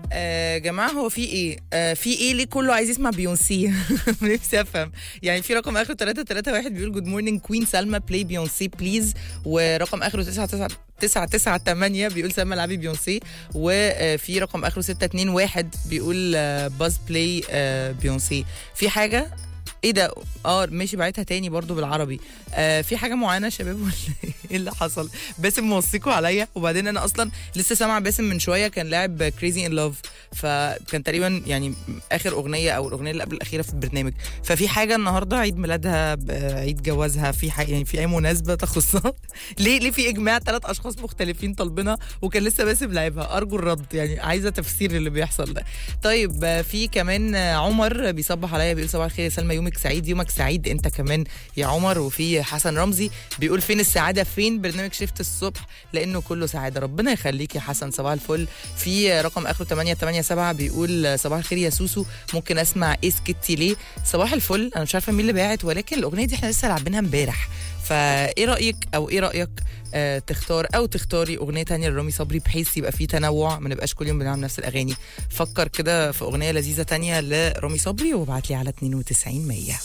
آه جماعه هو في ايه؟ آه في ايه ليه كله عايز يسمع بيونسي؟ نفسي افهم يعني في رقم اخره 331 بيقول جود مورنينج كوين سلمى بلاي بيونسي بليز ورقم اخره 998 بيقول سلمى العبي بيونسي وفي رقم اخره 621 بيقول آه باز بلاي آه بيونسي في حاجه ايه ده اه ماشي بعتها تاني برضو بالعربي آه في حاجه معينه يا شباب ولا ايه اللي حصل باسم موثقوا عليا وبعدين انا اصلا لسه سامع باسم من شويه كان لاعب كريزي ان لاف فكان تقريبا يعني اخر اغنيه او الاغنيه اللي قبل الاخيره في البرنامج ففي حاجه النهارده عيد ميلادها ب- عيد جوازها في حاجه يعني في اي مناسبه تخصها ليه ليه في اجماع ثلاث اشخاص مختلفين طالبينها وكان لسه باسم لعبها ارجو الرد يعني عايزه تفسير اللي بيحصل ده طيب آه، في كمان آه، عمر بيصبح عليا بيقول صباح الخير يا سلمى يومك سعيد يومك سعيد انت كمان يا عمر وفي حسن رمزي بيقول فين السعاده فين برنامج شفت الصبح لانه كله سعاده ربنا يخليك يا حسن صباح الفل في رقم اخره 887 بيقول صباح الخير يا سوسو ممكن اسمع ايه سكتي ليه صباح الفل انا مش عارفه مين اللي باعت ولكن الاغنيه دي احنا لسه لاعبينها امبارح فايه رايك او ايه رايك آه تختار او تختاري اغنيه تانية لرامي صبري بحيث يبقى في تنوع ما نبقاش كل يوم بنعمل نفس الاغاني فكر كده في اغنيه لذيذه تانية لرامي صبري وابعت لي على 92 100